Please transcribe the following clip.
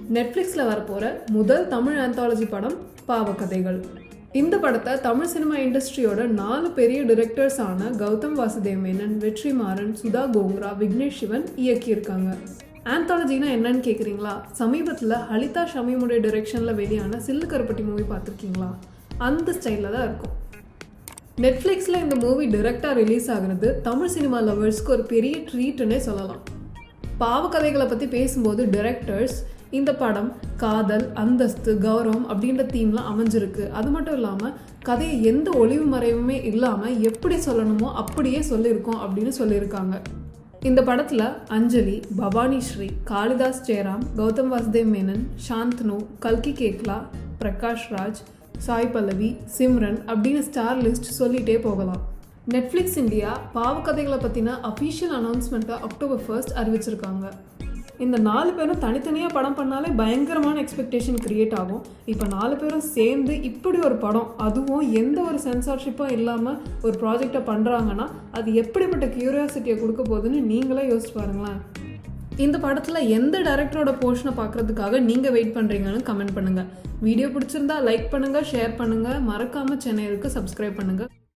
நெட்ஃப்ளிக்ஸில் வரப்போகிற முதல் தமிழ் ஆந்தாலஜி படம் பாவக்கதைகள் இந்த படத்தை தமிழ் சினிமா இண்டஸ்ட்ரியோட நாலு பெரிய டிரெக்டர்ஸான கௌதம் வாசுதேவ் மேனன் வெற்றிமாறன் சுதா கோங்ரா விக்னேஷ் சிவன் இயக்கியிருக்காங்க ஆந்தாலஜினா என்னன்னு கேட்குறீங்களா சமீபத்தில் ஹலிதா ஷமீமுடைய டிரெக்ஷனில் வெளியான சில்லு கருப்பட்டி மூவி பார்த்துருக்கீங்களா அந்த ஸ்டைலில் தான் இருக்கும் நெட்ஃப்ளிக்ஸில் இந்த மூவி டிரெக்டாக ரிலீஸ் ஆகுறது தமிழ் சினிமா லவர்ஸ்க்கு ஒரு பெரிய ட்ரீட்டுன்னே சொல்லலாம் பாவக்கதைகளை பற்றி பேசும்போது டிரெக்டர்ஸ் இந்த படம் காதல் அந்தஸ்து கௌரவம் அப்படின்ற தீம்லாம் அமைஞ்சிருக்கு அது மட்டும் இல்லாமல் கதையை எந்த ஒளிவு மறைவுமே இல்லாமல் எப்படி சொல்லணுமோ அப்படியே சொல்லியிருக்கோம் அப்படின்னு சொல்லியிருக்காங்க இந்த படத்தில் அஞ்சலி பவானி ஸ்ரீ காளிதாஸ் ஜெயராம் கௌதம் வாசுதேவ் மேனன் சாந்தனு கல்கி கேக்லா பிரகாஷ் ராஜ் சாய் பல்லவி சிம்ரன் அப்படின்னு ஸ்டார் லிஸ்ட் சொல்லிகிட்டே போகலாம் நெட்ஃப்ளிக்ஸ் இந்தியா பாவக்கதைகளை பற்றின அஃபீஷியல் அனௌன்ஸ்மெண்ட்டை அக்டோபர் ஃபர்ஸ்ட் அறிவிச்சிருக்காங்க இந்த நாலு பேரும் தனித்தனியாக படம் பண்ணாலே பயங்கரமான எக்ஸ்பெக்டேஷன் க்ரியேட் ஆகும் இப்போ நாலு பேரும் சேர்ந்து இப்படி ஒரு படம் அதுவும் எந்த ஒரு சென்சார்ஷிப்பும் இல்லாமல் ஒரு ப்ராஜெக்டை பண்ணுறாங்கன்னா அது எப்படிப்பட்ட க்யூரியாசிட்டியை கொடுக்க போகுதுன்னு நீங்களே யோசிச்சு பாருங்களேன் இந்த படத்தில் எந்த டேரக்டரோட போர்ஷனை பார்க்குறதுக்காக நீங்கள் வெயிட் பண்ணுறீங்கன்னு கமெண்ட் பண்ணுங்கள் வீடியோ பிடிச்சிருந்தா லைக் பண்ணுங்கள் ஷேர் பண்ணுங்கள் மறக்காமல் சேனலுக்கு சப்ஸ்கிரைப் பண்ணுங்கள்